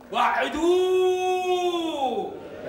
وحدوه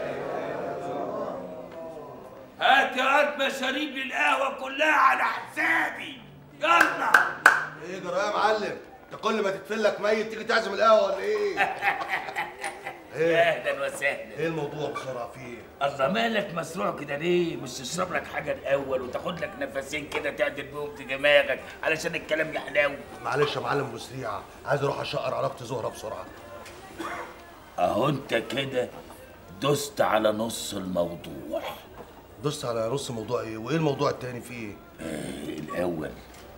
هات هات مشاريب للقهوة كلها على حسابي يلا ايه جرى يا معلم انت كل ما تتفلك ميت تيجي تعزم القهوه ولا ايه ايه اهلا وسهلا ايه الموضوع بسرعه في ايه الله مالك مسروع كده ليه؟ مش تشرب لك حاجة الأول وتاخد لك نفسين كده تعدل بيهم في دماغك علشان الكلام يحلاو معلش يا معلم ابو سريعه عايز اروح اشقر علاقتي زهره بسرعه أهو أنت كده دست على نص الموضوع دوست على نص موضوع ايه وايه الموضوع التاني فيه ايه آه، الأول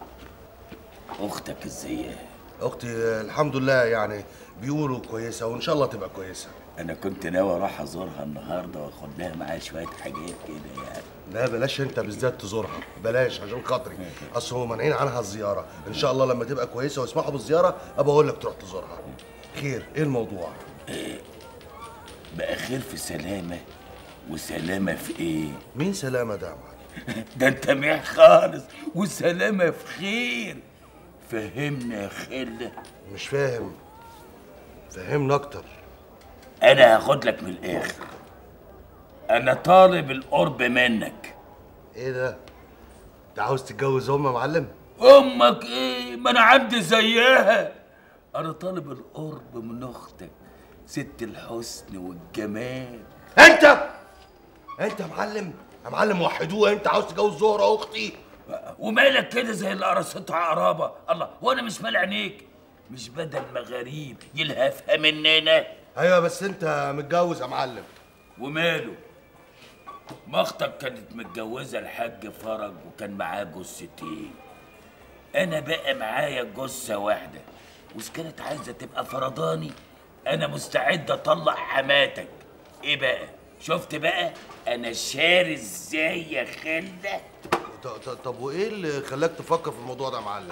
أختك إزاي؟ اختي آه، الحمد لله يعني بيقولوا كويسه وان شاء الله تبقى كويسه أنا كنت ناوي أروح أزورها النهاردة وآخد لها معايا شوية حاجات كده يعني لا بلاش انت بالذات تزورها بلاش عشان خاطري اصل هم مانعين عنها الزياره ان شاء الله لما تبقى كويسه ويسمحوا بالزياره ابقى اقول لك تروح تزورها خير ايه الموضوع بقى خير في سلامة وسلامة في إيه؟ مين سلامه ده يا معلم ده أنت ميح خالص وسلامة في خير فهمنا يا خلة مش فاهم فهمنا اكتر انا هاخد لك من الاخر انا طالب القرب منك ايه ده انت عاوز تتجوز ام يا معلم امك ايه ما انا عندي زيها انا طالب القرب من اختك ست الحسن والجمال انت انت يا معلم يا معلم وحدوه انت عاوز تتجوز زهره اختي ومالك كده زي اللي قرصتها عقربه الله وانا مش مال عينيك مش بدل ما غريب يلهفها مننا ايوه بس انت متجوز يا معلم وماله ما اختك كانت متجوزه الحاج فرج وكان معاه جثتين انا بقى معايا جثه واحده وإذا كانت عايزه تبقى فرداني انا مستعد اطلع حماتك ايه بقى شفت بقى انا شاري ازاي يا خله ط- ط- طب وايه اللي خلاك تفكر في الموضوع ده يا معلم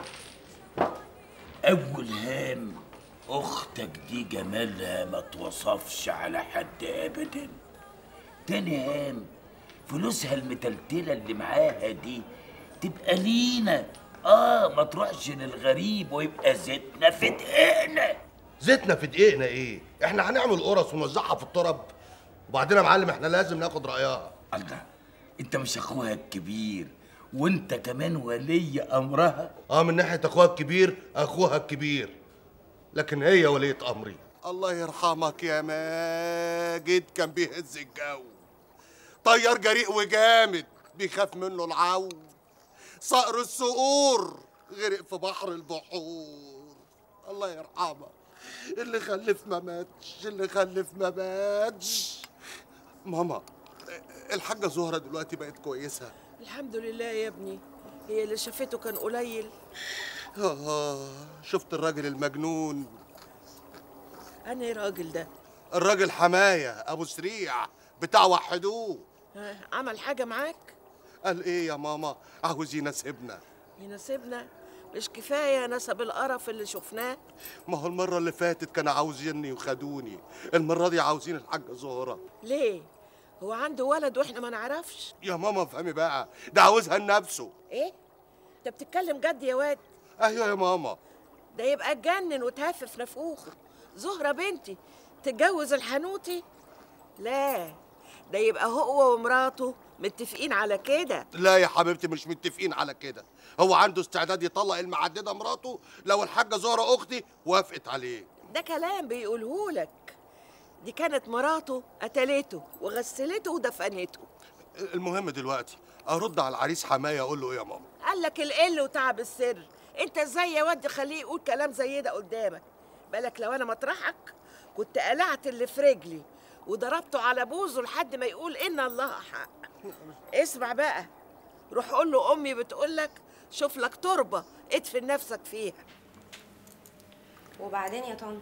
اول هام اختك دي جمالها ما توصفش على حد ابدا تاني هام فلوسها المتلتله اللي معاها دي تبقى لينا اه ما تروحش للغريب ويبقى زيتنا في دقيقنا زيتنا في دقيقنا ايه احنا هنعمل قرص ونوزعها في الطرب وبعدين يا معلم احنا لازم ناخد رايها الله انت مش اخوها الكبير وانت كمان ولي امرها اه من ناحيه اخوها الكبير اخوها الكبير لكن هي وليه امري الله يرحمك يا ماجد كان بيهز الجو طيار جريء وجامد بيخاف منه العو صقر الصقور غرق في بحر البحور الله يرحمك اللي خلف ما ماتش اللي خلف ما ماتش ماما الحاجة زهرة دلوقتي بقت كويسة الحمد لله يا ابني هي اللي شافته كان قليل آه شفت الراجل المجنون أنا راجل ده الراجل حماية أبو سريع بتاع وحدوه ها، عمل حاجة معاك قال ايه يا ماما عاوز يناسبنا يناسبنا مش كفاية نسب القرف اللي شفناه ما هو المرة اللي فاتت كانوا عاوزيني وخدوني المرة دي عاوزين الحاجة زهرة ليه هو عنده ولد واحنا ما نعرفش يا ماما افهمي بقى ده عاوزها لنفسه ايه انت بتتكلم جد يا واد ايوه يا ماما ده يبقى اتجنن وتهفف نفوخه زهرة بنتي تتجوز الحنوتي لا ده يبقى هو ومراته متفقين على كده لا يا حبيبتي مش متفقين على كده هو عنده استعداد يطلق المعددة مراته لو الحاجة زهرة أختي وافقت عليه ده كلام بيقولهولك دي كانت مراته قتلته وغسلته ودفنته المهم دلوقتي أرد على العريس حماية أقول له إيه يا ماما قال لك القل وتعب السر انت ازاي يا واد خليه يقول كلام زي ده قدامك بالك لو انا مطرحك كنت قلعت اللي في رجلي وضربته على بوزه لحد ما يقول ان الله حق اسمع بقى روح قول له امي بتقول لك شوف لك تربه ادفن نفسك فيها وبعدين يا طنط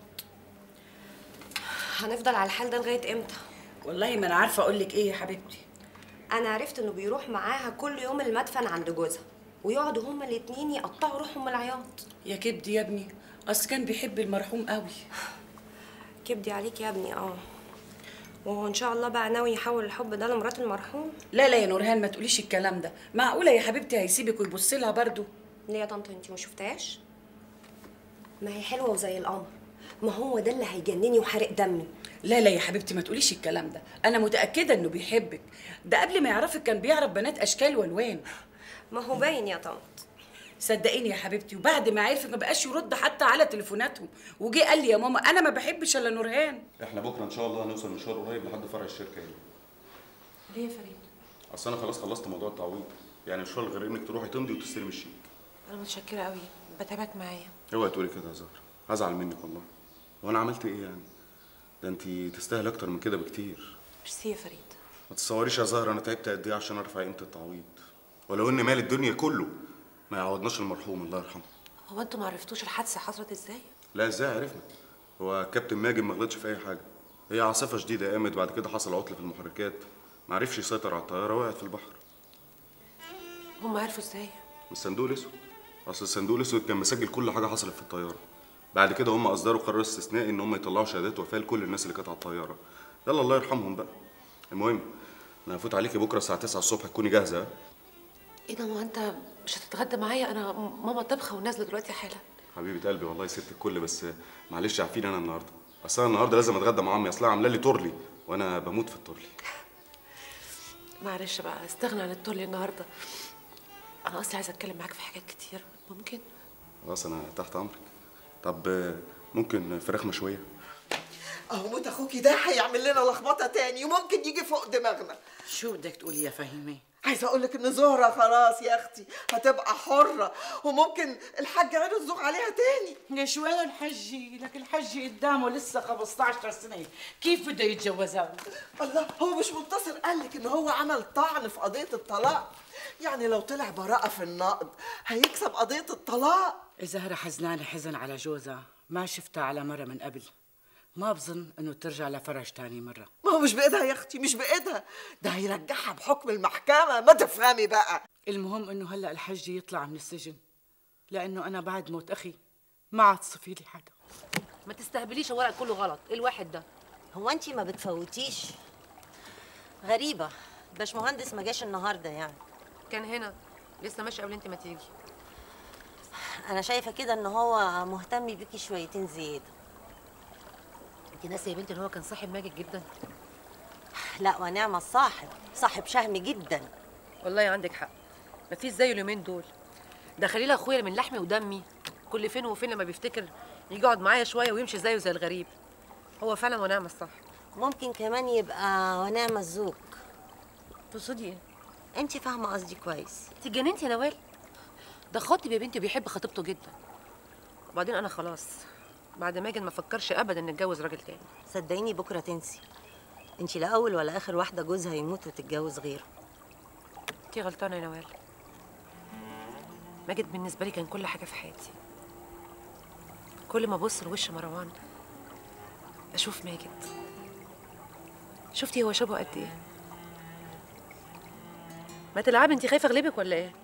هنفضل على الحال ده لغايه امتى والله ما انا عارفه اقول لك ايه يا حبيبتي انا عرفت انه بيروح معاها كل يوم المدفن عند جوزها ويقعدوا هما الاتنين يقطعوا روحهم من العياط يا كبدي يا ابني اصل كان بيحب المرحوم قوي كبدي عليك يا ابني اه وهو ان شاء الله بقى ناوي يحول الحب ده لمرات المرحوم لا لا يا نورهان ما تقوليش الكلام ده معقوله يا حبيبتي هيسيبك ويبص لها برضه ليه يا طنط انتي ما شفتهاش ما هي حلوه وزي القمر ما هو ده اللي هيجنني وحرق دمي لا لا يا حبيبتي ما تقوليش الكلام ده انا متاكده انه بيحبك ده قبل ما يعرفك كان بيعرف بنات اشكال والوان ما هو باين يا طنط صدقيني يا حبيبتي وبعد ما عرفك ما بقاش يرد حتى على تليفوناتهم وجي قال لي يا ماما انا ما بحبش الا نورهان احنا بكره ان شاء الله هنوصل مشوار قريب لحد فرع الشركه هنا ليه يا فريد اصل انا خلاص خلصت موضوع التعويض يعني مش فاضل غير انك تروحي تمضي وتستلمي الشيك انا متشكره قوي بتابعك معايا اوعي تقولي كده يا زهر هزعل منك والله وانا عملت ايه يعني ده انت تستاهل اكتر من كده بكتير ميرسي يا فريد ما تتصوريش يا زهر انا تعبت قد ايه عشان ارفع قيمه التعويض ولو ان مال الدنيا كله ما يعوضناش المرحوم الله يرحمه هو انتوا ما عرفتوش الحادثه حصلت ازاي لا ازاي عرفنا هو كابتن ماجد ما غلطش في اي حاجه هي عاصفه شديده قامت بعد كده حصل عطل في المحركات ما عرفش يسيطر على الطياره وقعت في البحر هم عرفوا ازاي من الصندوق الاسود اصل الصندوق الاسود كان مسجل كل حاجه حصلت في الطياره بعد كده هم اصدروا قرار استثنائي ان هم يطلعوا شهادات وفاه لكل الناس اللي كانت على الطياره يلا الله يرحمهم بقى المهم انا هفوت عليكي بكره الساعه 9 الصبح تكوني جاهزه ها؟ ايه ده ما انت مش هتتغدى معايا انا ماما طبخه ونازله دلوقتي حالا حبيبه قلبي والله ست الكل بس معلش عارفين انا النهارده اصل انا النهارده لازم اتغدى مع امي اصلها عامله لي تورلي وانا بموت في التورلي معلش بقى استغنى عن التولي النهارده انا اصلي عايزه اتكلم معاك في حاجات كتير ممكن خلاص انا تحت امرك طب آه، ممكن فراخ مشويه اهو موت اخوكي ده هيعمل لنا لخبطه تاني وممكن يجي فوق دماغنا شو بدك تقولي يا فهيمه عايزه اقول لك ان زهره خلاص يا اختي هتبقى حره وممكن الحاج عينه تزوغ عليها تاني ليش وين الحجي؟ لك الحجي قدامه لسه 15 سنة، كيف بده يتجوزها؟ الله هو مش منتصر قال لك ان هو عمل طعن في قضيه الطلاق يعني لو طلع براءه في النقد هيكسب قضيه الطلاق زهرة حزنانة حزن على جوزها، ما شفتها على مرة من قبل. ما بظن انه ترجع لفرج تاني مرة. ما هو مش بايدها يا اختي مش بايدها ده هيرجعها بحكم المحكمه ما تفهمي بقى المهم انه هلا الحجي يطلع من السجن. لانه انا بعد موت اخي ما عاد صفي لي حدا. ما تستهبليش الورق كله غلط ايه الواحد ده هو انت ما بتفوتيش غريبة باشمهندس ما جاش النهارده يعني كان هنا لسه ماشي قبل انت ما تيجي انا شايفة كده ان هو مهتم بيكي شويتين زيادة انت ناسيه يا بنتي ان هو كان صاحب ماجد جدا لا ونعم الصاحب صاحب شهم جدا والله عندك حق مفيش زيه اليومين دول ده خليل اخويا من لحمي ودمي كل فين وفين لما بيفتكر يجي يقعد معايا شويه ويمشي زيه زي الغريب هو فعلا ونعم الصح ممكن كمان يبقى ونعم الزوج تقصدي ايه انت فاهمة قصدي كويس انت اتجننتي يا نوال ده خاطب يا بنتي بيحب خطيبته جدا وبعدين انا خلاص بعد ماجد ما فكرش ابدا ان اتجوز راجل تاني صدقيني بكرة تنسي انت لا اول ولا اخر واحدة جوزها يموت وتتجوز غيره انت غلطانه يا نوال ماجد بالنسبه لي كان كل حاجه في حياتي كل ما ابص لوش مروان اشوف ماجد شفتي هو شبهه قد ايه ما تلعبي انت خايفه اغلبك ولا ايه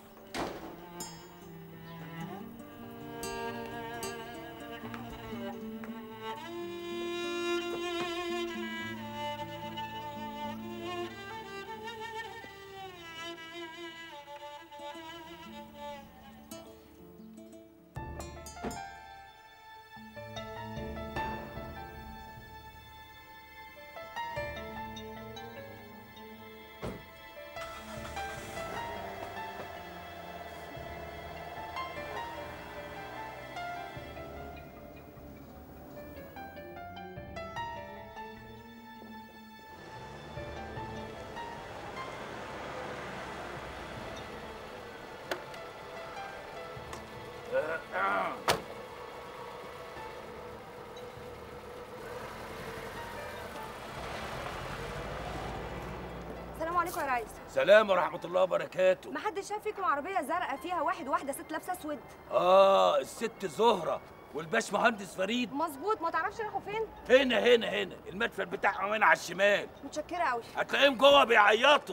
السلام عليكم يا ريس سلام ورحمة الله وبركاته ما حد شاف فيكم عربيه زرقاء فيها واحد وواحده ست لابسه اسود آه الست زهرة والباش مهندس فريد مظبوط ما تعرفش راحوا فين هنا هنا هنا المدفن بتاعهم هنا على الشمال متشكره قوي هتلاقيهم جوه بيعيطوا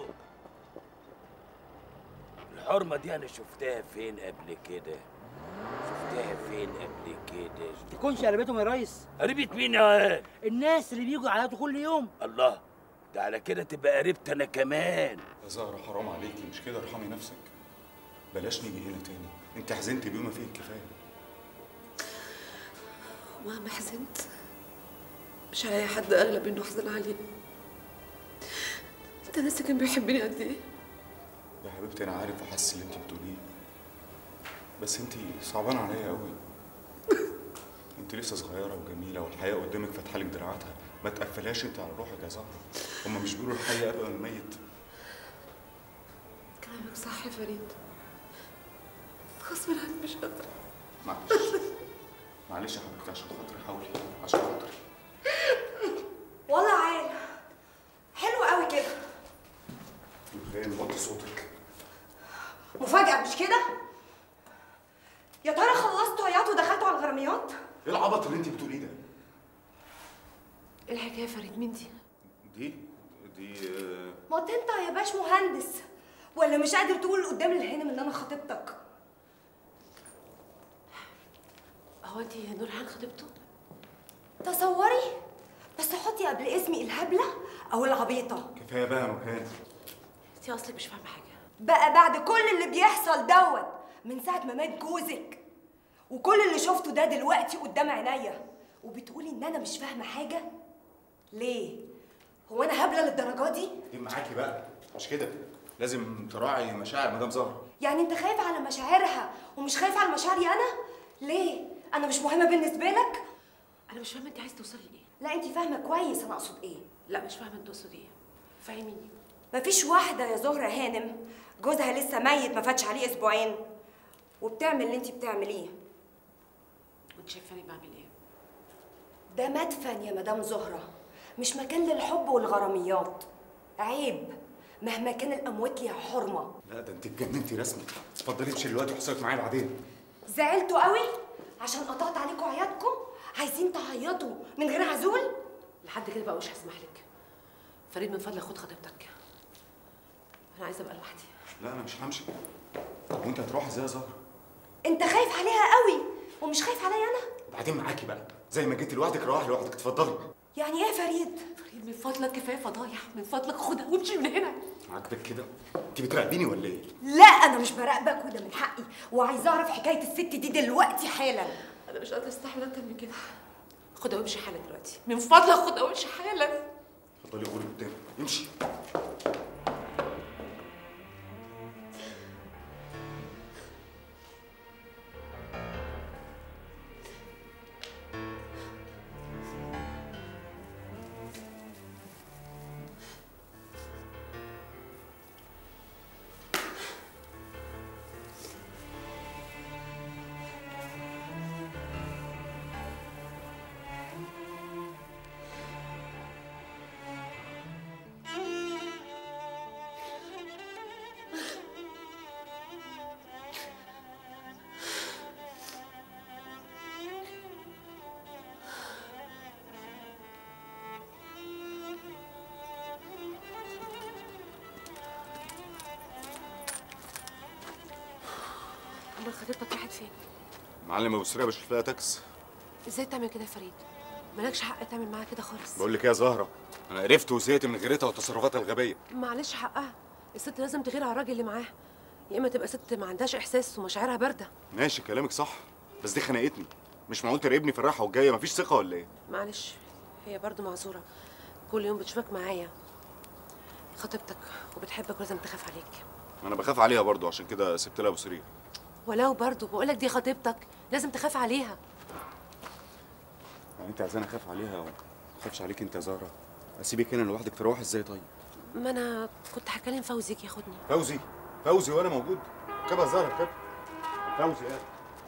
الحرمة دي أنا شفتها فين قبل كده شفتها فين قبل كده تكونش قلبتهم يا ريس قريبة مين يا واد؟ الناس اللي بيجوا على كل يوم الله ده على كده تبقى قريبت أنا كمان يا زهرة حرام عليكي مش كده ارحمي نفسك بلاش نيجي هنا تاني انت حزنتي بما فيه الكفايه وما حزنت مش هلاقي حد اغلب انه احزن عليه انت ناسي كان بيحبني قد ايه يا حبيبتي انا عارف وحاسس اللي انت بتقوليه بس انت صعبانه عليا قوي انت لسه صغيره وجميله والحياه قدامك فاتحه لك دراعاتها ما تقفلهاش انت على روحك يا زهره هما مش بيقولوا الحي ابقى من الميت كلامك صح يا فريد غصب عني مش قادرة معلش معلش يا حبيبتي عشان خاطري حاولي عشان خاطري والله عال حلو قوي كده خلينا نوطي صوتك مفاجأة مش كده؟ يا ترى خلصتوا عياط ودخلتوا على الغراميات؟ ايه العبط اللي انت بتقوليه ده ايه الحكاية يا فريد مين دي؟ دي دي آه، ما انت انت يا باش مهندس ولا مش قادر تقول قدام الهانم ان انا خطيبتك هو انت نورهان خطيبته؟ تصوري بس حطي قبل اسمي الهبلة او العبيطة كفايه بقى يا نورهان انت اصلك مش فاهمة حاجة بقى بعد كل اللي بيحصل دوت من ساعة ما مات جوزك وكل اللي شفته ده دلوقتي قدام عينيا وبتقولي ان انا مش فاهمة حاجة ليه؟ هو انا هبلة للدرجة دي؟ دي معاكي بقى مش كده لازم تراعي مشاعر مدام زهره يعني انت خايف على مشاعرها ومش خايف على مشاعري انا؟ ليه؟ انا مش مهمة بالنسبة لك؟ انا مش فاهمة انت عايز توصلي لايه؟ لا انت فاهمة كويس انا اقصد ايه لا مش فاهمة انت تقصدي ايه فاهميني مفيش واحدة يا زهرة هانم جوزها لسه ميت ما فاتش عليه اسبوعين وبتعمل اللي انت بتعمليه وانت شايفاني بعمل ايه؟ ده مدفن يا مدام زهرة مش مكان للحب والغراميات عيب مهما كان الأموات ليها حرمة لا ده انت اتجننتي رسمي اتفضلي امشي دلوقتي وحصلت معايا بعدين زعلتوا قوي عشان قطعت عليكم عياطكم عايزين تعيطوا من غير عزول لحد كده بقى مش هسمح لك فريد من فضلك خد خطيبتك انا عايزه ابقى لوحدي لا انا مش همشي طب وانت هتروحي ازاي يا زهره انت خايف عليها قوي ومش خايف عليا انا بعدين معاكي بقى زي ما جيتي لوحدك روحي لوحدك اتفضلي يعني ايه فريد فريد من فضلك كفايه فضايح من فضلك خدها وامشي من هنا عاجبك كده انت بتراقبيني ولا ايه لا انا مش براقبك وده من حقي وعايزه اعرف حكايه الست دي دلوقتي حالا انا مش قادره استحمل اكتر من كده خدها وامشي حالا دلوقتي من فضلك خدها وامشي حالا اتفضلي قولي قدامي امشي امال خطيبتك راحت فين معلم ابو سريه بشوف لها تاكس ازاي تعمل كده يا فريد مالكش حق تعمل معاها كده خالص بقول لك ايه يا زهره انا قرفت وزهقت من غيرتها وتصرفاتها الغبيه معلش حقها الست لازم تغير على الراجل اللي معاها يا اما تبقى ست ما عندهاش احساس ومشاعرها بارده ماشي كلامك صح بس دي خنقتني مش معقول تراقبني في الراحه والجايه مفيش ثقه ولا ايه معلش هي برضو معذوره كل يوم بتشوفك معايا خطيبتك وبتحبك ولازم تخاف عليك انا بخاف عليها برضو عشان كده سبت لها ابو سريه ولو برضو بقولك دي خطيبتك لازم تخاف عليها يعني انت عايزاني اخاف عليها وما اخافش عليك انت يا زهره اسيبك هنا لوحدك تروح ازاي طيب ما انا كنت هكلم فوزي يجي ياخدني فوزي فوزي وانا موجود كده يا زهره كده فوزي قاعد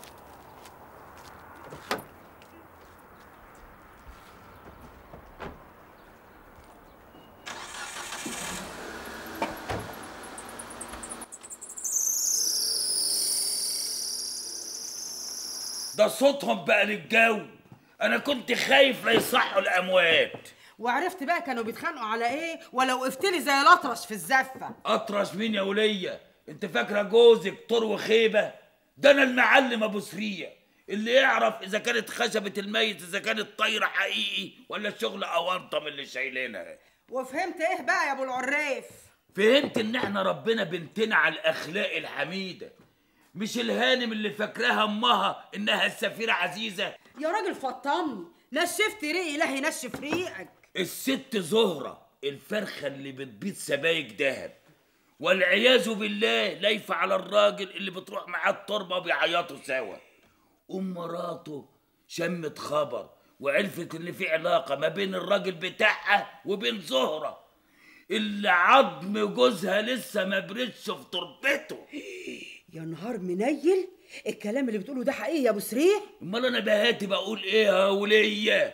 ده صوتهم بقى للجو انا كنت خايف لا يصحوا الاموات وعرفت بقى كانوا بيتخانقوا على ايه ولا وقفت لي زي الاطرش في الزفه اطرش مين يا وليه انت فاكره جوزك طر وخيبه ده انا المعلم ابو سريه اللي يعرف اذا كانت خشبه الميت اذا كانت طايره حقيقي ولا الشغل اونطه من اللي شايلينها وفهمت ايه بقى يا ابو العريف فهمت ان احنا ربنا بنتنا على الاخلاق الحميده مش الهانم اللي فاكراها امها انها السفيره عزيزه يا راجل فطمني نشفت ريقي لا ينشف ريقك الست زهرة الفرخة اللي بتبيض سبايك دهب والعياذ بالله لايفة على الراجل اللي بتروح معاه التربة وبيعيطوا سوا أم مراته شمت خبر وعرفت إن في علاقة ما بين الراجل بتاعها وبين زهرة اللي عظم جوزها لسه ما بردش في تربته يا نهار منيل الكلام اللي بتقوله ده حقيقي يا ابو سريح امال انا بهاتي بقول ايه يا وليه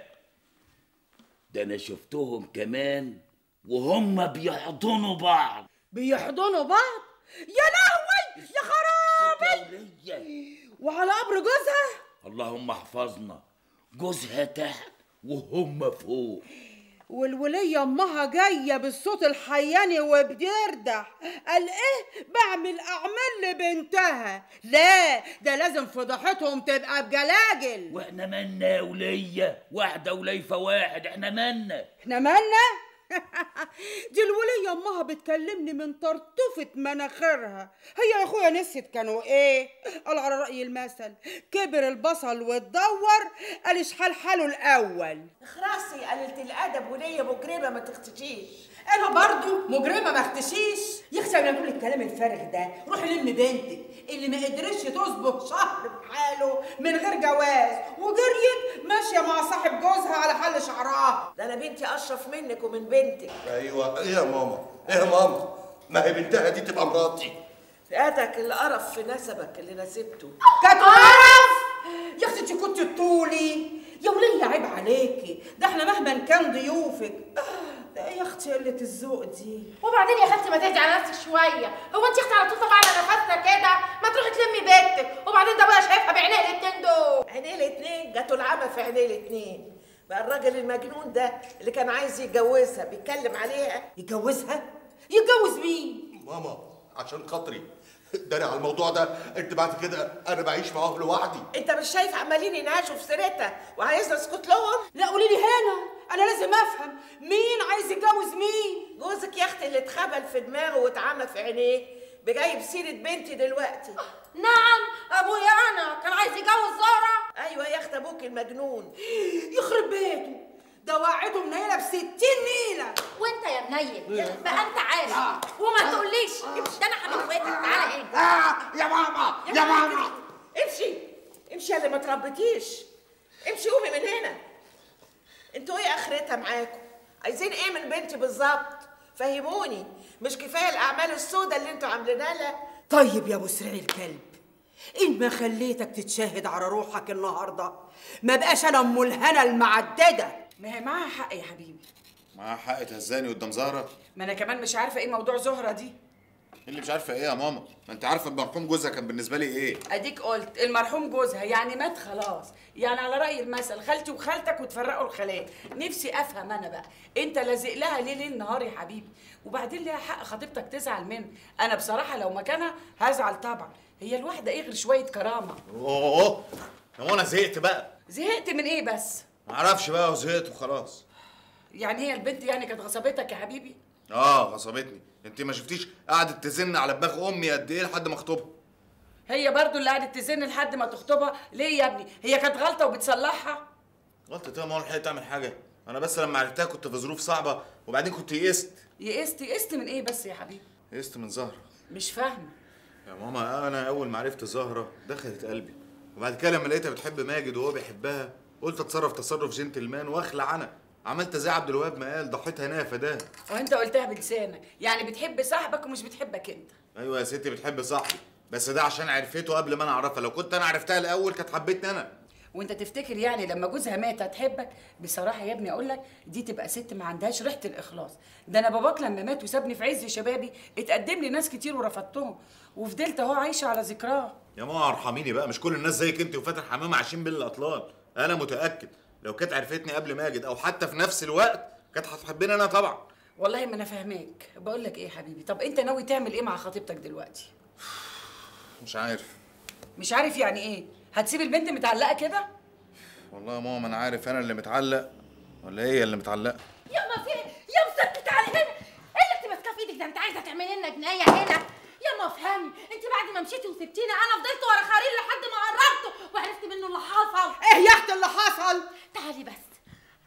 ده انا شفتهم كمان وهم بيحضنوا بعض بيحضنوا بعض يا لهوي يا خرابي وعلى قبر جوزها اللهم احفظنا جوزها تحت وهم فوق والولية امها جاية بالصوت الحياني وبيردح قال ايه بعمل اعمال لبنتها لا ده لازم فضحتهم تبقى بجلاجل واحنا مالنا يا وليه واحده وليفه واحد احنا مالنا احنا مالنا دي الولية امها بتكلمني من طرطفة مناخيرها هي يا اخويا نسيت كانوا ايه قال على رأي المثل كبر البصل واتدور قال شحال حاله الاول اخرسي قللت الادب وليا مجرمه ما تختشيش انا برضو مجرمه ما اختشيش يخشى من كل الكلام الفارغ ده روحي لم بنتك اللي ما قدرتش تظبط شهر بحاله من غير جواز وجريت ماشيه مع صاحب جوزها على حل شعرها ده انا بنتي اشرف منك ومن بنتك ايوه ايه يا ماما ايه يا ماما ما هي بنتها دي تبقى مراتي فئاتك اللي قرف في نسبك اللي نسبته كانت قرف يا اختي انت كنت طولي يا ولية عيب عليكي ده احنا مهما كان ضيوفك ده ايه يا اختي قله الذوق دي وبعدين يا خالتي ما تهدي على نفسك شويه هو انت اختي على طول طبعا على نفسها كده ما تروحي تلمي بنتك وبعدين ده بقى شايفها بعينيه الاتنين دول عينيه الاتنين جاتوا العمى في عينيه الاتنين بقى الراجل المجنون ده اللي كان عايز يتجوزها بيتكلم عليها يتجوزها يتجوز مين ماما عشان خاطري داري على الموضوع ده انت بعد كده انا بعيش معاهم لوحدي انت مش شايف عمالين يناقشوا في سيرتها وعايزنا اسكت لهم لا قولي لي هنا انا لازم افهم مين عايز يتجوز مين جوزك يا اختي اللي اتخبل في دماغه واتعمى في عينيه بجايب سيره بنتي دلوقتي نعم ابويا انا كان عايز يجوز زهره ايوه يا اخت ابوك المجنون يخرب بيته ده وعده منيله ب 60 نيله وانت يا منيل بقى انت عارف وما تقوليش ده انا حبيبتك تعالى ايه آه يا ماما يا ماما امشي امشي يا اللي ما تربيتيش امشي قومي من هنا انتوا ايه اخرتها معاكم عايزين ايه من بنتي بالظبط فهموني مش كفايه الاعمال السوداء اللي انتوا عاملينها لها طيب يا ابو سريع الكلب ان ما خليتك تتشاهد على روحك النهارده ما بقاش انا ام الهنا المعدده ما هي معاها حق يا حبيبي معاها حق تهزاني قدام زهره ما انا كمان مش عارفه ايه موضوع زهره دي اللي مش عارفه ايه يا ماما ما انت عارفه المرحوم جوزها كان بالنسبه لي ايه اديك قلت المرحوم جوزها يعني مات خلاص يعني على راي المثل خالتي وخالتك وتفرقوا الخلايا نفسي افهم انا بقى انت لازق لها ليه ليل نهار يا حبيبي وبعدين ليها حق خطيبتك تزعل منه انا بصراحه لو مكانها هزعل طبعا هي الواحده ايه غير شويه كرامه اوه هو انا زهقت بقى زهقت من ايه بس معرفش بقى وزهقت وخلاص يعني هي البنت يعني كانت غصبتك يا حبيبي اه غصبتني انت ما شفتيش قعدت تزن على دماغ امي قد ايه لحد ما اخطبها هي برضو اللي قعدت تزن لحد ما تخطبها ليه يا ابني هي كانت غلطه وبتصلحها غلطت ايه ما لحقت تعمل حاجه انا بس لما عرفتها كنت في ظروف صعبه وبعدين كنت يئست يئست يئست من ايه بس يا حبيبي يئست من زهره مش فاهمه يا ماما انا اول ما عرفت زهره دخلت قلبي وبعد كده لما لقيتها بتحب ماجد وهو بيحبها قلت اتصرف تصرف جنتلمان واخلع انا عملت زي عبد الوهاب ما قال ضحيتها انا فداه وانت قلتها بلسانك يعني بتحب صاحبك ومش بتحبك انت ايوه يا ستي بتحب صاحبي بس ده عشان عرفته قبل ما انا اعرفها لو كنت انا عرفتها الاول كانت حبتني انا وانت تفتكر يعني لما جوزها مات هتحبك بصراحه يا ابني اقول لك دي تبقى ست ما عندهاش ريحه الاخلاص ده انا باباك لما مات وسابني في عز شبابي اتقدم لي ناس كتير ورفضتهم وفضلت اهو عايشه على ذكراه يا ماما ارحميني بقى مش كل الناس زيك انت وفاتن حمامه عايشين بين الاطلال انا متاكد لو كانت عرفتني قبل ماجد او حتى في نفس الوقت كانت هتحبني انا طبعا والله ما انا فاهماك بقول لك ايه يا حبيبي طب انت ناوي تعمل ايه مع خطيبتك دلوقتي مش عارف مش عارف يعني ايه هتسيب البنت متعلقه كده والله يا ماما انا عارف انا اللي متعلق ولا هي اللي متعلقه يا ما في يا مسكت تعالي هنا ايه اللي انت ماسكاه في ايدك ده انت عايزه تعملي لنا جنايه هنا يا ما افهمي انت بعد ما مشيتي وسبتيني انا فضلت ورا خليل لحد ما قربته وعرفت منه اللي حصل ايه يا اختي اللي حصل تعالي بس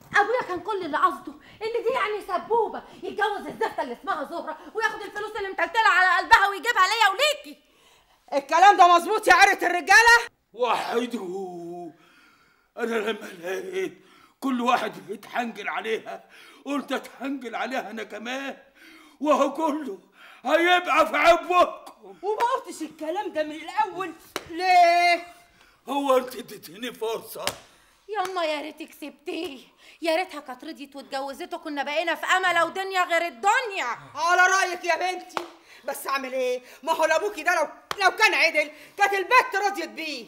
ابويا كان كل اللي قصده ان دي يعني سبوبه يتجوز الزفته اللي اسمها زهره وياخد الفلوس اللي متلتله على قلبها ويجيبها ليا وليكي الكلام ده مظبوط يا عرة الرجاله وحده انا لما لقيت كل واحد بيتحنجل عليها قلت اتحنجل عليها انا كمان وهو كله هيبقى في عبكم وما قلتش الكلام ده من الاول ليه هو انت اديتيني فرصه ياما يا ريتك سبتيه يا ريتها كانت رضيت واتجوزته كنا بقينا في امل ودنيا غير الدنيا على رايك يا بنتي بس اعمل ايه ما هو لابوكي ده لو لو كان عدل كانت البت رضيت بيه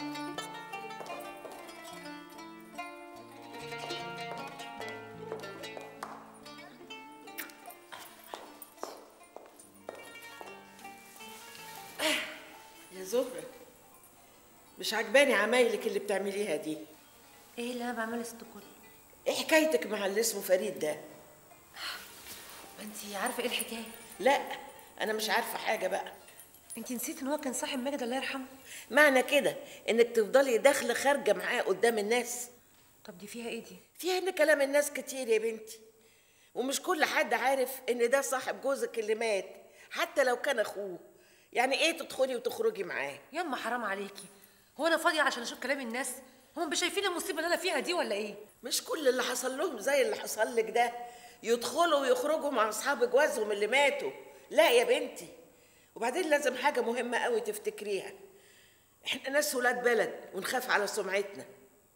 يا زهرة مش عجباني عمايلك اللي بتعمليها دي ايه اللي انا بعمله يا ست الكل ايه حكايتك مع اللي اسمه فريد ده ما انت عارفه ايه الحكايه لا انا مش عارفه حاجه بقى انت نسيت ان هو كان صاحب ماجد الله يرحمه معنى كده انك تفضلي داخله خارجه معاه قدام الناس طب دي فيها ايه دي فيها ان كلام الناس كتير يا بنتي ومش كل حد عارف ان ده صاحب جوزك اللي مات حتى لو كان اخوه يعني ايه تدخلي وتخرجي معاه ياما حرام عليكي هو انا فاضيه عشان اشوف كلام الناس هم مش شايفين المصيبه اللي انا فيها دي ولا ايه مش كل اللي حصل لهم زي اللي حصل لك ده يدخلوا ويخرجوا مع اصحاب جوازهم اللي ماتوا لا يا بنتي وبعدين لازم حاجه مهمه قوي تفتكريها احنا ناس ولاد بلد ونخاف على سمعتنا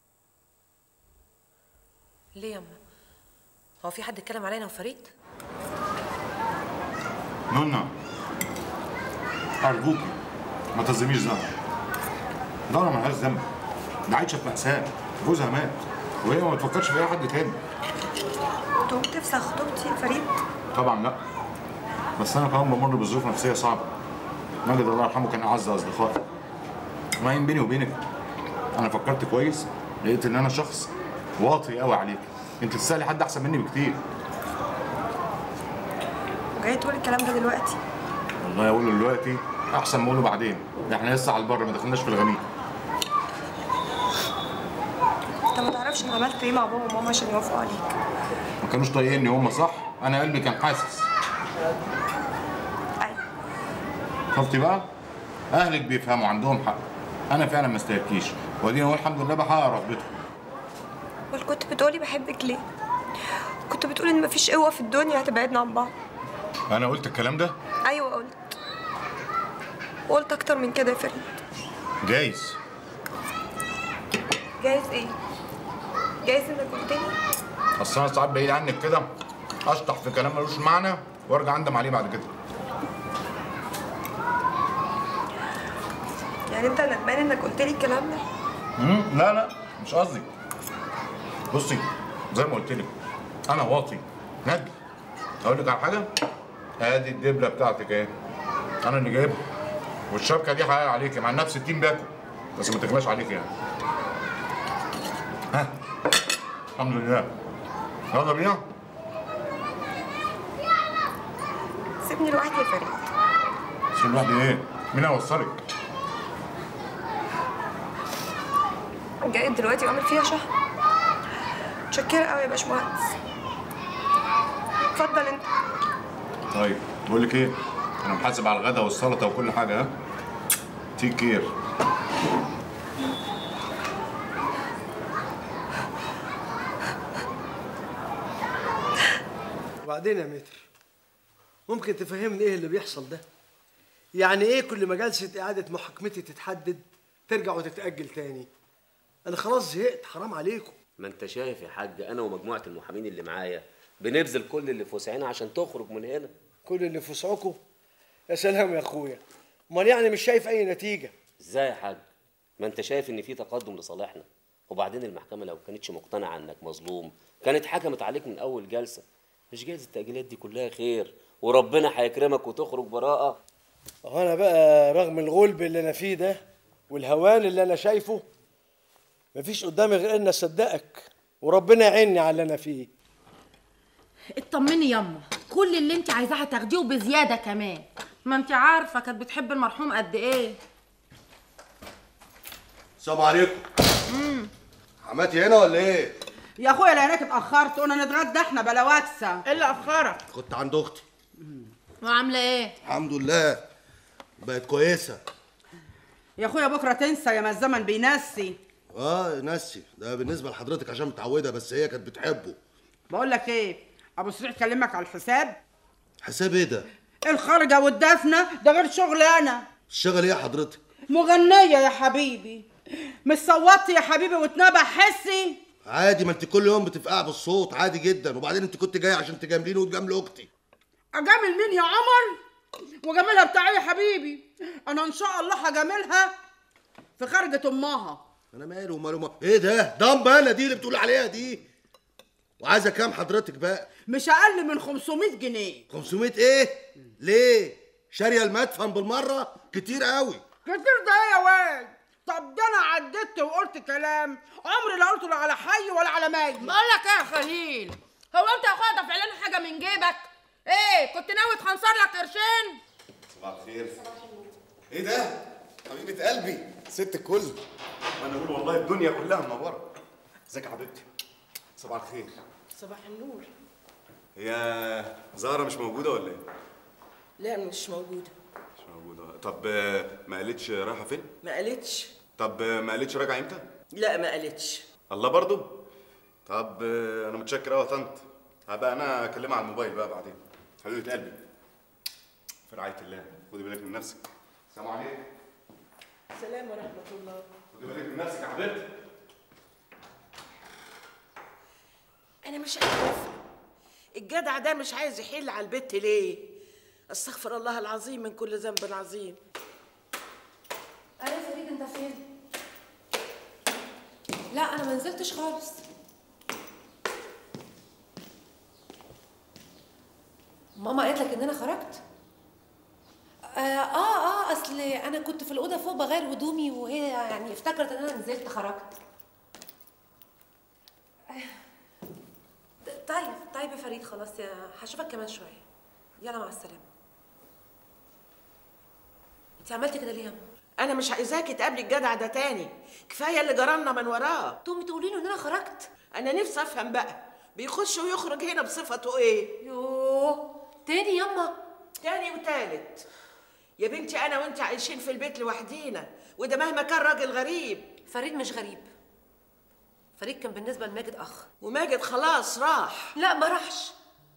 ليه ياما هو في حد اتكلم علينا وفريد نونا أرجوكي ما تظلميش زهرة زهرة ملهاش ذنب ده عايشة في مأساة جوزها مات وهي ما بتفكرش في أي حد تاني انت بتفسخ خطوبتي يا فريد طبعا لا بس أنا كمان بمر بظروف نفسية صعبة ماجد الله يرحمه كان أعز أصدقائي وبعدين بيني وبينك أنا فكرت كويس لقيت إن أنا شخص واطي قوي عليك أنت تسألي حد أحسن مني بكتير وجاي تقول الكلام ده دلوقتي والله أقوله دلوقتي أحسن ما أقوله بعدين إحنا لسه على البر ما دخلناش في الغميق انت ما تعرفش انا عملت ايه مع بابا وماما عشان يوافقوا عليك ما كانوش طايقيني هم صح انا قلبي كان حاسس ايوه شفتي بقى اهلك بيفهموا عندهم حق انا فعلا ما استهلكيش ودينا اقول الحمد لله بحقق رغبتهم امال كنت بتقولي بحبك ليه كنت بتقولي ان مفيش قوه في الدنيا هتبعدنا عن بعض انا قلت الكلام ده ايوه قلت وقلت اكتر من كده يا فريد جايز جايز ايه جايز انك قلت لي اصل انا ساعات بعيد عنك كده اشطح في كلام ملوش معنى وارجع اندم عليه بعد كده يعني انت ندمان انك قلت لي الكلام ده امم لا لا مش قصدي بصي زي ما قلت لك انا واطي ندل اقول لك على حاجه ادي الدبله بتاعتك اهي انا اللي جايبها والشبكه دي حقيقة عليكي مع نفس التيم باكل بس ما تغلاش عليكي يعني ها الحمد لله يلا بينا سيبني لوحدي يا فريد سيب لوحدي ايه مين هيوصلك جاي دلوقتي واعمل فيها شهر متشكرة قوي يا باشمهندس اتفضل انت طيب بقول لك ايه انا محاسب على الغدا والسلطه وكل حاجه ها تيك كير وبعدين يا متر ممكن تفهمني ايه اللي بيحصل ده يعني ايه كل ما جلسه اعاده محاكمتي تتحدد ترجع وتتاجل تاني انا خلاص زهقت حرام عليكم ما انت شايف يا حاج انا ومجموعه المحامين اللي معايا بنبذل كل اللي في وسعنا عشان تخرج من هنا كل اللي في وسعكم يا سلام يا اخويا امال يعني مش شايف اي نتيجه ازاي يا حاج ما انت شايف ان في تقدم لصالحنا وبعدين المحكمه لو كانتش مقتنعه انك مظلوم كانت حكمت عليك من اول جلسه مش جايز التاجيلات دي كلها خير وربنا هيكرمك وتخرج براءه اهو انا بقى رغم الغلب اللي انا فيه ده والهوان اللي انا شايفه مفيش قدامي غير ان اصدقك وربنا يعيني على اللي انا فيه اطمني ياما كل اللي انت عايزاه هتاخديه وبزياده كمان ما انت عارفه كانت بتحب المرحوم قد ايه السلام عليكم حماتي هنا ولا ايه؟ يا اخويا لانك اتاخرت قلنا نتغدى احنا بلا وكسه ايه اللي اخرك كنت عند اختي وعامله ايه الحمد لله بقت كويسه يا اخويا بكره تنسى يا ما الزمن بينسي اه نسي ده بالنسبه لحضرتك عشان متعوده بس هي كانت بتحبه بقول لك ايه ابو سريع كلمك على الحساب حساب ايه ده الخرجه والدفنه ده غير شغل انا الشغل ايه يا حضرتك مغنيه يا حبيبي مش صوتي يا حبيبي واتنبع حسي عادي ما انت كل يوم بتفقع بالصوت عادي جدا وبعدين انت كنت جاي عشان تجامليني وتجاملي اختي اجامل مين يا عمر وجاملها بتاعي يا حبيبي انا ان شاء الله هجاملها في خرجه امها انا مالي وماله ما- ايه ده ضم انا دي اللي بتقول عليها دي وعايزه كام حضرتك بقى مش اقل من 500 جنيه 500 ايه ليه شاريه المدفن بالمره كتير قوي كتير ده ايه يا واد طب ده انا عدت وقلت كلام عمري لا قلته لا على حي ولا على ميت بقول لك ايه يا خليل هو انت يا اخويا دافع لنا حاجه من جيبك ايه كنت ناوي تخنصر لك قرشين صباح الخير ايه ده حبيبه قلبي ست الكل وانا اقول والله الدنيا كلها منوره ازيك يا حبيبتي صباح الخير صباح النور هي زهره مش موجوده ولا ايه لا مش موجودة مش موجوده طب آه، ما قالتش رايحه فين ما قالتش طب آه، ما قالتش راجعه امتى لا ما قالتش الله برضو طب آه، انا متشكر قوي يا طنط هبقى انا اكلمها على الموبايل بقى بعدين حبيبه قلبي في رعايه الله خدي بالك من نفسك السلام عليكم سلام ورحمة الله خدي بالك من نفسك يا حبيبتي أنا مش عارفة الجدع ده مش عايز يحل على البت ليه؟ استغفر الله العظيم من كل ذنب عظيم انا فريد انت فين لا انا ما نزلتش خالص ماما قالت لك ان انا خرجت آه, اه اه اصل انا كنت في الاوضه فوق بغير هدومي وهي يعني افتكرت ان انا نزلت خرجت آه، طيب طيب يا فريد خلاص يا هشوفك كمان شويه يلا مع السلامه انت عملتي كده ليه يا ماما أنا مش عايزاكي تقابلي الجدع ده تاني كفاية اللي جرالنا من وراه تقومي تقولي له إن أنا خرجت أنا نفسي أفهم بقى بيخش ويخرج هنا بصفته إيه؟ يوه تاني ياما تاني وتالت يا بنتي أنا وأنت عايشين في البيت لوحدينا وده مهما كان راجل غريب فريد مش غريب فريد كان بالنسبه لماجد اخ وماجد خلاص راح لا ما راحش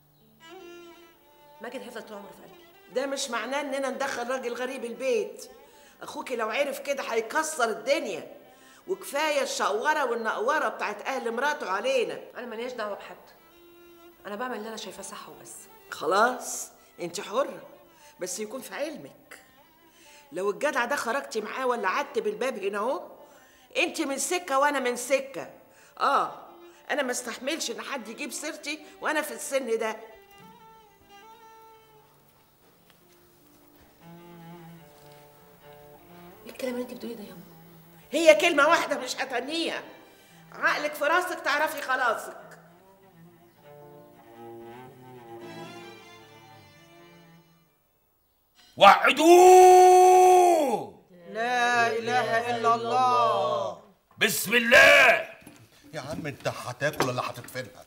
ماجد هيفضل طول عمره في قلبي ده مش معناه اننا ندخل راجل غريب البيت اخوكي لو عرف كده هيكسر الدنيا وكفايه الشقوره والنقوره بتاعت اهل مراته علينا انا ماليش دعوه بحد انا بعمل اللي انا شايفاه صح وبس خلاص انت حره بس يكون في علمك لو الجدع ده خرجتي معاه ولا قعدت بالباب هنا اهو انت من سكه وانا من سكه اه انا ما استحملش ان حد يجيب سيرتي وانا في السن ده ايه الكلام اللي انت بتقوليه ده يا ماما هي كلمه واحده مش هتنيها عقلك في راسك تعرفي خلاصك وحدوه لا اله الا الله بسم الله يا عم انت هتاكل ولا هتدفنها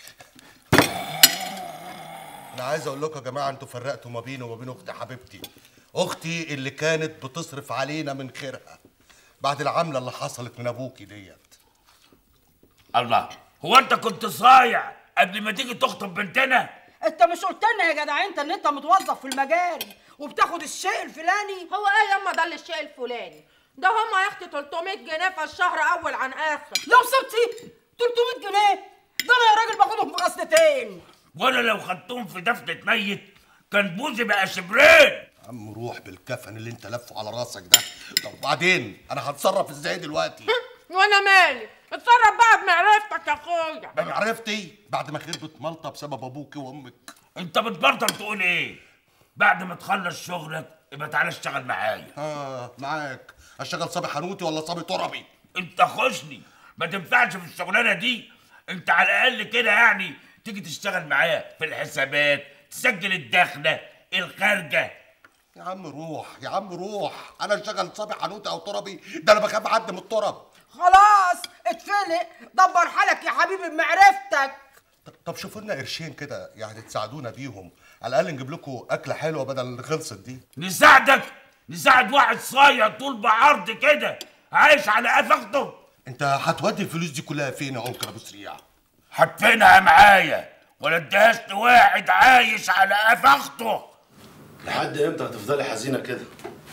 انا عايز اقول لكم يا جماعه انتوا فرقتوا ما بيني وما بين اختي حبيبتي اختي اللي كانت بتصرف علينا من خيرها بعد العمله اللي حصلت من ابوكي ديت الله هو انت كنت صايع قبل ما تيجي تخطب بنتنا انت مش قلت لنا يا جدع انت ان انت متوظف في المجاري وبتاخد الشيء الفلاني هو ايه ياما ده اللي الشيء الفلاني ده هما يا اختي 300 جنيه في الشهر اول عن اخر لو سبتي 300 جنيه ده انا يا راجل باخدهم في غسلتين وانا لو خدتهم في دفنة ميت كان بوزي بقى شبرين يا عم روح بالكفن اللي انت لفه على راسك ده طب وبعدين انا هتصرف ازاي دلوقتي وانا مالي اتصرف بقى بمعرفتك يا اخويا بمعرفتي بعد ما خربت مالطه بسبب ابوكي وامك انت بتبرطم تقول ايه بعد ما تخلص شغلك يبقى تعالى اشتغل معايا اه معاك اشتغل صبي حنوتي ولا صبي تربي انت خشني ما تنفعش في الشغلانه دي انت على الاقل كده يعني تيجي تشتغل معايا في الحسابات تسجل الدخله الخارجه يا عم روح يا عم روح انا اشتغل صبي حنوتي او تربي ده انا بخاف حد من الترب خلاص اتفلق دبر حالك يا حبيبي بمعرفتك طب شوفوا لنا قرشين كده يعني تساعدونا بيهم على الاقل نجيب لكم اكله حلوه بدل اللي خلصت دي نساعدك نساعد واحد صايع طول بعرض كده عايش على قف اخته انت هتودي الفلوس دي كلها فين يا انكل ابو سريع هدفنها معايا ولا اديهاش لواحد عايش على قف اخته لحد امتى هتفضلي حزينه كده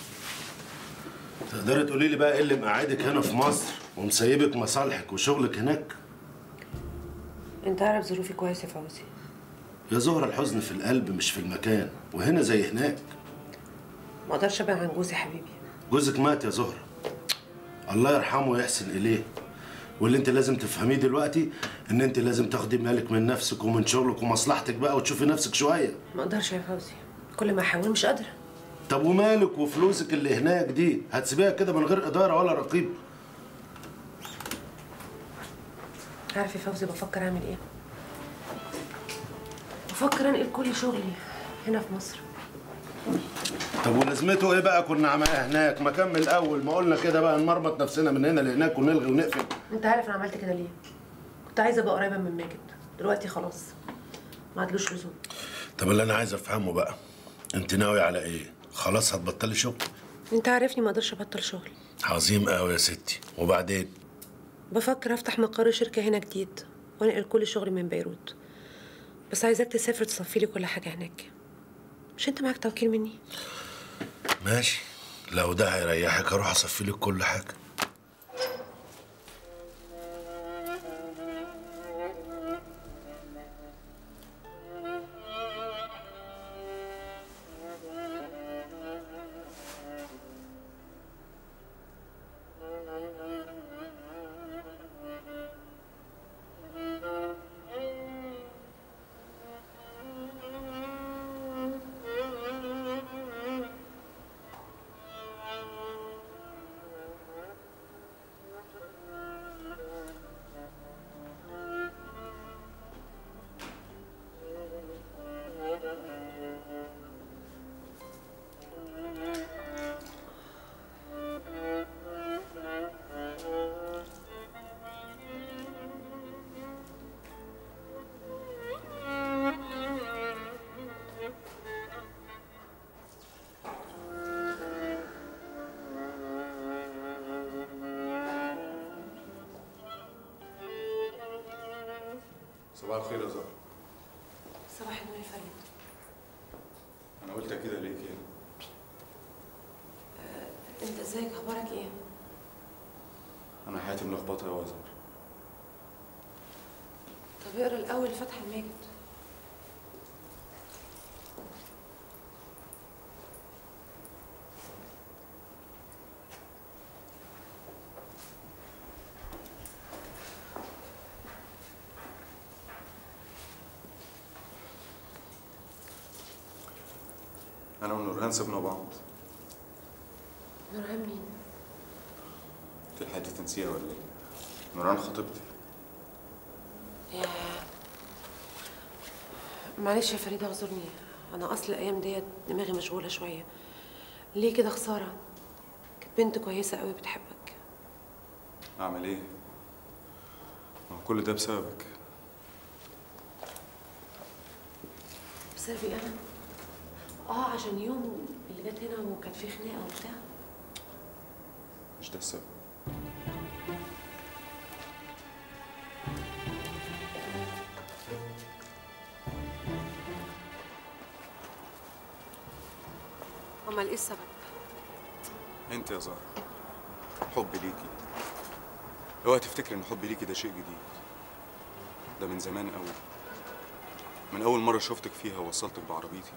تقدري تقولي لي بقى ايه اللي مقعدك هنا في مصر ومسيبك مصالحك وشغلك هناك انت عارف ظروفي كويس يا فوزي يا زهرة الحزن في القلب مش في المكان وهنا زي هناك ما اقدرش ابعد عن جوزي حبيبي جوزك مات يا زهرة الله يرحمه ويحسن إليه واللي انت لازم تفهميه دلوقتي ان انت لازم تاخدي بالك من نفسك ومن شغلك ومصلحتك بقى وتشوفي نفسك شوية ما اقدرش يا فوزي كل ما احاول مش قادره طب ومالك وفلوسك اللي هناك دي هتسيبيها كده من غير إدارة ولا رقيب عارف يا فوزي بفكر اعمل ايه بفكر انقل كل شغلي هنا في مصر طب ولازمته ايه بقى كنا عملناها هناك ما كمل الاول ما قلنا كده بقى نمرمط نفسنا من هنا لهناك ونلغي ونقفل انت عارف انا عملت كده ليه كنت عايزه ابقى قريبه من ماجد دلوقتي خلاص ما عادلوش لزوم طب اللي انا عايز افهمه بقى انت ناوي على ايه خلاص هتبطلي شغل انت عارفني ما اقدرش ابطل شغل عظيم قوي يا ستي وبعدين بفكر افتح مقر شركه هنا جديد وانقل كل شغلي من بيروت بس عايزاك تسافر تصفي لي كل حاجه هناك مش انت معاك توكيل مني ماشي لو ده هيريحك اروح اصفي لك كل حاجه صباح الخير يا زهر صباح النور يا فريد انا قلت كده ليك يعني انت ازيك اخبارك ايه انا حياتي ملخبطه قوي يا زهر طب اقرا الاول فتح الماجد انا ونورهان سيبنا بعض نورهان مين انت لحقتي تنسيها ولا ايه نورهان خطيبتي يا معلش يا فريدة اعذرني انا اصل الايام ديت دماغي مشغوله شويه ليه كده خساره كانت بنت كويسه قوي بتحبك اعمل ايه ما هو كل ده بسببك بسببي انا اه عشان يوم اللي جت هنا وكانت فيه خناقه وبتاع مش ده السبب امال ايه السبب انت يا زهر حبي ليكي اوعي تفتكري ان حبي ليكي ده شيء جديد ده من زمان قوي من اول مره شفتك فيها ووصلتك بعربيتي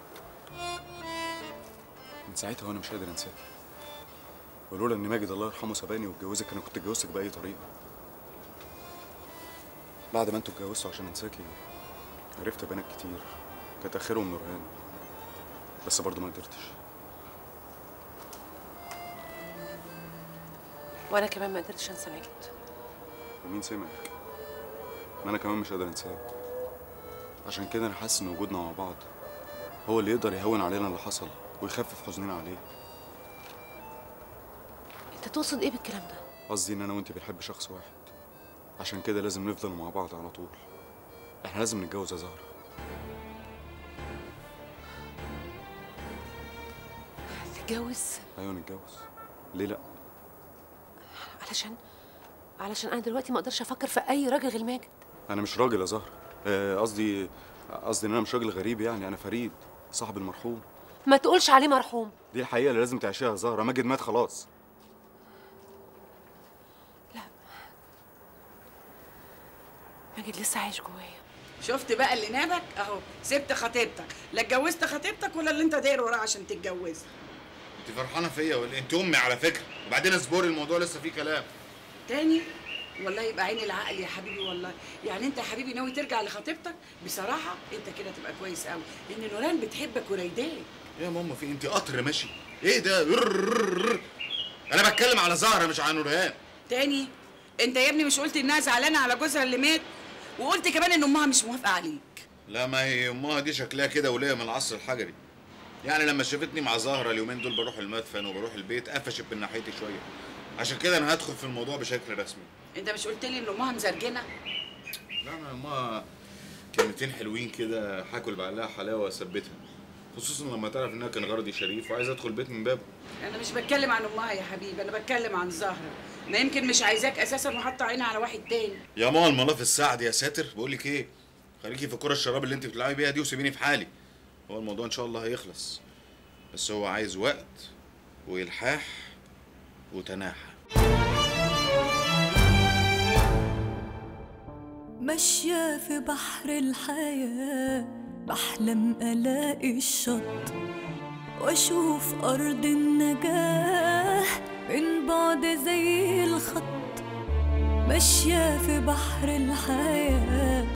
من ساعتها وانا مش قادر انساك ولولا ان ماجد الله يرحمه سباني واتجوزك انا كنت اتجوزتك باي طريقه بعد ما انتوا اتجوزتوا عشان انساكي عرفت بنات كتير كانت اخرهم نورهان بس برضه ما قدرتش وانا كمان ما قدرتش انسى ماجد ومين سمعك ما انا كمان مش قادر انساك عشان كده انا حاسس ان وجودنا مع بعض هو اللي يقدر يهون علينا اللي حصل ويخفف حزننا عليه انت تقصد ايه بالكلام ده قصدي ان انا وانت بنحب شخص واحد عشان كده لازم نفضل مع بعض على طول احنا لازم نتجوز يا زهرة تتجوز ايوه نتجوز ليه لا علشان علشان انا دلوقتي ما اقدرش افكر في اي راجل غير ماجد انا مش راجل يا زهرة آه، قصدي قصدي ان انا مش راجل غريب يعني انا فريد صاحب المرحوم ما تقولش عليه مرحوم دي الحقيقة اللي لازم تعيشيها يا زهرة ماجد مات خلاص ماجد لسه عايش جوايا شفت بقى اللي نابك اهو سبت خطيبتك لا اتجوزت خطيبتك ولا اللي انت داير وراها عشان تتجوزها انت فرحانه فيا ولا إيه؟ انت امي على فكره وبعدين اصبري الموضوع لسه فيه كلام تاني والله يبقى عين العقل يا حبيبي والله يعني انت يا حبيبي ناوي ترجع لخطيبتك بصراحه انت كده تبقى كويس قوي لان نوران بتحبك ورايداك يا ماما في انت قطر ماشي ايه ده رررررر. انا بتكلم على زهره مش على نورهان تاني انت يا ابني مش قلت انها زعلانه على جوزها اللي مات وقلت كمان ان امها مش موافقه عليك لا ما هي امها دي شكلها كده وليه من العصر الحجري يعني لما شافتني مع زهره اليومين دول بروح المدفن وبروح البيت قفشت من ناحيتي شويه عشان كده انا هدخل في الموضوع بشكل رسمي انت مش قلت لي ان امها مزرجنه لا انا امها كلمتين حلوين كده هاكل بعلها حلاوه واثبتها خصوصا لما تعرف انها كان غرضي شريف وعايز ادخل البيت من بابه انا مش بتكلم عن امها يا حبيبي انا بتكلم عن زهره ما يمكن مش عايزاك اساسا وحاطه عينها على واحد تاني يا ماما الملاف السعد يا ساتر بقول لك ايه خليكي في كرة الشراب اللي انت بتلعبي بيها دي وسيبيني في حالي هو الموضوع ان شاء الله هيخلص بس هو عايز وقت والحاح وتناحى ماشية في بحر الحياة بحلم ألاقي الشط وأشوف أرض النجاة من بعد زي الخط ماشية في بحر الحياة